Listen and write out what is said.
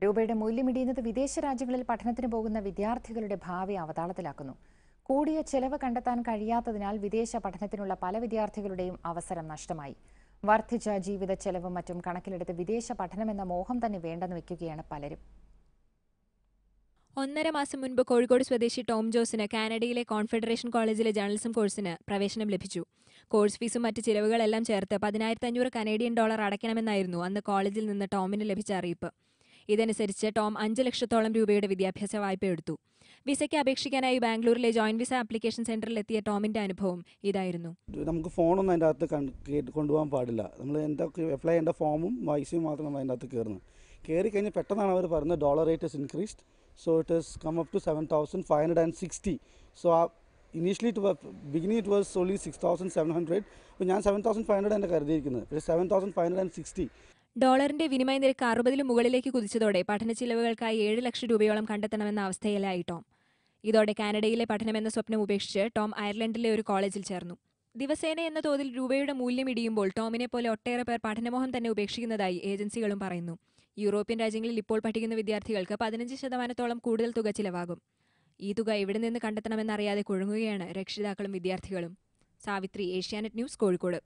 രൂപയുടെ മൂല്യമിടിയുന്നത് വിദേശ രാജ്യങ്ങളിൽ പഠനത്തിന് പോകുന്ന വിദ്യാർത്ഥികളുടെ ഭാവി അവതാളത്തിലാക്കുന്നു കൂടിയ ചെലവ് കണ്ടെത്താൻ കഴിയാത്തതിനാൽ വിദേശ പഠനത്തിനുള്ള പല വിദ്യാർത്ഥികളുടെയും അവസരം നഷ്ടമായി വർദ്ധിച്ച ജീവിത ചെലവും മറ്റും കണക്കിലെടുത്ത് വിദേശ പഠനമെന്ന മോഹം തന്നെ വേണ്ടെന്ന് വെക്കുകയാണ് പലരും ഒന്നര മാസം മുൻപ് കോഴിക്കോട് സ്വദേശി ടോം ജോസിന് കാനഡയിലെ കോൺഫെഡറേഷൻ കോളേജിലെ ജേർണലിസം കോഴ്സിന് പ്രവേശനം ലഭിച്ചു കോഴ്സ് ഫീസും മറ്റ് ചിലവുകളെല്ലാം ചേർത്ത് പതിനായിരത്തി അഞ്ഞൂറ് കനേഡിയൻ ഡോളർ അടയ്ക്കണമെന്നായിരുന്നു അന്ന് കോളേജിൽ നിന്ന് ടോമിന് ലഭിച്ച അറിയിപ്പ് ഇതനുസരിച്ച് ടോം അഞ്ച് ലക്ഷത്തോളം രൂപയുടെ വിദ്യാഭ്യാസ വായ്പ എടുത്തു വിസയ്ക്ക് അപേക്ഷിക്കാനായി ബാംഗ്ലൂരിലെ ജോയിന്റ് വിസ ആപ്ലിക്കേഷൻ സെന്ററിൽ എത്തിയ ടോമിന്റെ അനുഭവം ഇതായിരുന്നു നമുക്ക് ഫോണൊന്നും അതിൻ്റെ അകത്ത് കണ്ട് കേട്ട് കൊണ്ടുപോകാൻ പാടില്ല നമ്മൾ എന്തൊക്കെ അപ്ലൈ ചെയ്യേണ്ട ഫോമും വൈസയും മാത്രം നമ്മൾ അതിൻ്റെ അകത്ത് കയറുന്നത് കയറി കഴിഞ്ഞ് പെട്ടെന്നാണ് അവർ പറയുന്നത് dollar rate is increased so it is come up to seven thousand five hundred and sixty so uh initially it beginning it was only six thousand seven hundred അപ്പോൾ ഞാൻ സെവൻ തൗസൻഡ് ഫൈവ് ഹൺഡ്രഡ് ആണ് കരുതിയിരിക്കുന്നത് പക്ഷേ seven thousand five hundred and sixty ഡോളറിന്റെ വിനിമയ നിരക്ക് അറുപതിലും മുകളിലേക്ക് കുതിച്ചതോടെ പഠന ചിലവുകൾക്കായി ഏഴ് ലക്ഷം രൂപയോളം കണ്ടെത്തണമെന്ന അവസ്ഥയിലായി ടോം ഇതോടെ കാനഡയിലെ പഠനമെന്ന സ്വപ്നം ഉപേക്ഷിച്ച് ടോം അയർലൻഡിലെ ഒരു കോളേജിൽ ചേർന്നു ദിവസേന എന്ന തോതിൽ രൂപയുടെ മൂല്യം ഇടിയുമ്പോൾ ടോമിനെ പോലെ ഒട്ടേറെ പേർ പഠനമോഹം തന്നെ ഉപേക്ഷിക്കുന്നതായി ഏജൻസികളും പറയുന്നു യൂറോപ്യൻ രാജ്യങ്ങളിൽ ഇപ്പോൾ പഠിക്കുന്ന വിദ്യാർത്ഥികൾക്ക് പതിനഞ്ച് ശതമാനത്തോളം കൂടുതൽ തുക ചിലവാകും ഈ തുക എവിടെ നിന്ന് കണ്ടെത്തണമെന്നറിയാതെ കുഴങ്ങുകയാണ് രക്ഷിതാക്കളും വിദ്യാർത്ഥികളും സാവിത്രി ഏഷ്യാനെറ്റ് ന്യൂസ് കോഴിക്കോട്